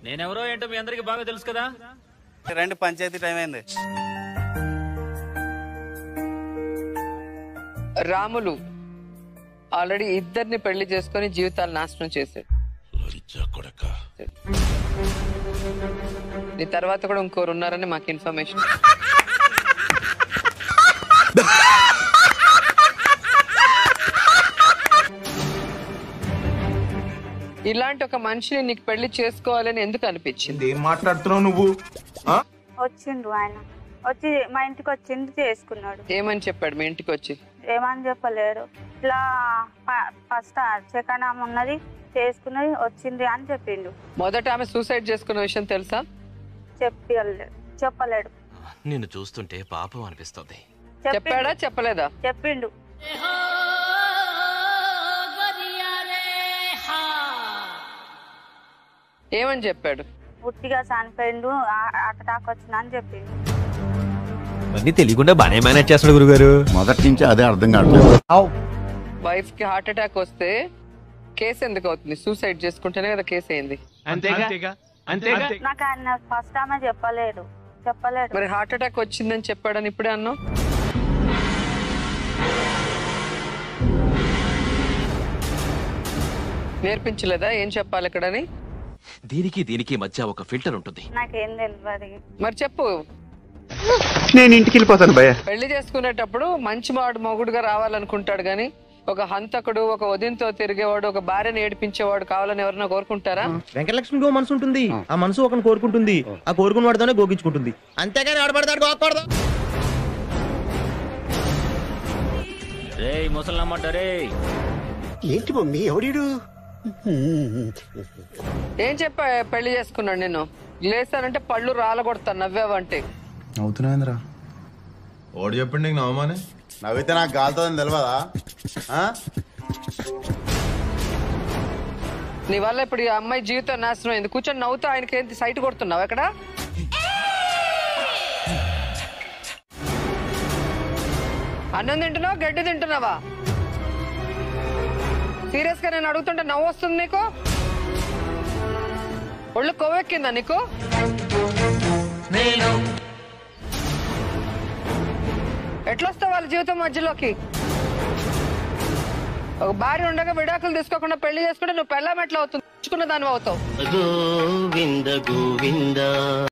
నేనెవరో ఏంటో మీ అందరికి బాగా తెలుసు కదా రండి పంచాయతీ టైం అయింది రాములు ఆల్రెడీ ఇద్దరిని పెళ్లి చేసుకొని జీవితాలు నాశనం చేశాడు నీ తర్వాత కూడా ఇంకోరు ఉన్నారని మాకు ఇన్ఫర్మేషన్ ఇలాంటి ఒక మనిషిని నీకు పెళ్లి చేసుకోవాలని ఎందుకు అనిపించింది ఏం మాట్లాడుతున్నావు నువ్వు ఆ? వచ్చిండు ఆయన వచ్చి మా ఇంటికి వచ్చిండు చేసుకున్నాడు ఏమని చెప్పాడు మీ ఇంటికి వచ్చి ఏమని చెప్పలేడు ఇట్లా ఫస్ట్ సెకండ్ ఆమె ఉన్నది చేసుకున్నది వచ్చింది అని చెప్పిండు మొదట ఆమె సూసైడ్ చేసుకున్న విషయం తెలుసా చెప్పలేడు చెప్పలేడు నిన్ను చూస్తుంటే పాపం అనిపిస్తుంది చెప్పాడా చెప్పలేదా చెప్పిండు ఏమని చెప్పాడు ఉట్టిగా చనిపోయిండు అటాక్ వచ్చింది అని చెప్పిండు అన్ని తెలియకుండా బానే మేనేజ్ చేస్తాడు గురుగారు మొదటి నుంచి అదే అర్థం కావట్లేదు వైఫ్ కి హార్ట్ అటాక్ వస్తే కేసు ఎందుకు అవుతుంది సూసైడ్ చేసుకుంటేనే కదా కేసు అయింది నాకు ఆయన ఫస్ట్ ఆమె చెప్పలేడు చెప్పలేడు మరి హార్ట్ అటాక్ వచ్చిందని చెప్పాడని ఇప్పుడే అన్నావు నేర్పించలేదా ఏం చెప్పాలి ఇక్కడని దీనికి దీనికి మధ్య ఒక ఫిల్టర్ ఉంటుంది నాకేం తెలియదు మరి చెప్పు నేను ఇంటికి వెళ్ళిపోతాను భయ్య పెళ్లి చేసుకునేటప్పుడు మంచి మాడు మొగుడుగా రావాలనుకుంటాడు గాని ఒక హంతకుడు ఒక వదినతో తిరిగేవాడు ఒక భార్యను ఏడిపించేవాడు కావాలని ఎవరైనా కోరుకుంటారా వెంకటలక్ష్మికి ఓ మనసు ఉంటుంది ఆ మనసు ఒకరిని కోరుకుంటుంది ఆ కోరుకున్న వాడితోనే గోగించుకుంటుంది అంతేగాని ఆడబడతాడు గోకూడదు రే ముసలమ్మంట రే ఏంటి మమ్మీ ఎవడీడు ఏం చెప్పా పెళ్లి చేసుకున్నాడు నేను లేసానంటే పళ్ళు రాలగొడతాను నవ్వావంటే అవుతున్నాయిందిరా ఓడి చెప్పండి నీకు నవమానే నవ్వితే నాకు గాలుతుందని తెలియదా ఆ? నీ వల్ల ఇప్పుడు ఈ అమ్మాయి జీవితం నాశనం అయింది కూర్చొని నవ్వుతూ ఆయనకి ఏంటి సైట్ కొడుతున్నావు ఎక్కడ అన్నం తింటున్నావా గడ్డి తింటున్నావా సీరియస్ గా నేను అడుగుతుంటే నవ్వు వస్తుంది నీకు ఒళ్ళు కొవ్వెక్కిందా నీకు ఎట్లొస్తావు వాళ్ళ జీవితం మధ్యలోకి ఒక భార్య ఉండగా విడాకులు తీసుకోకుండా పెళ్లి చేసుకుంటే నువ్వు పెళ్ళం ఎట్లా అవుతుంది దాని అవుతావు గోవింద గోవింద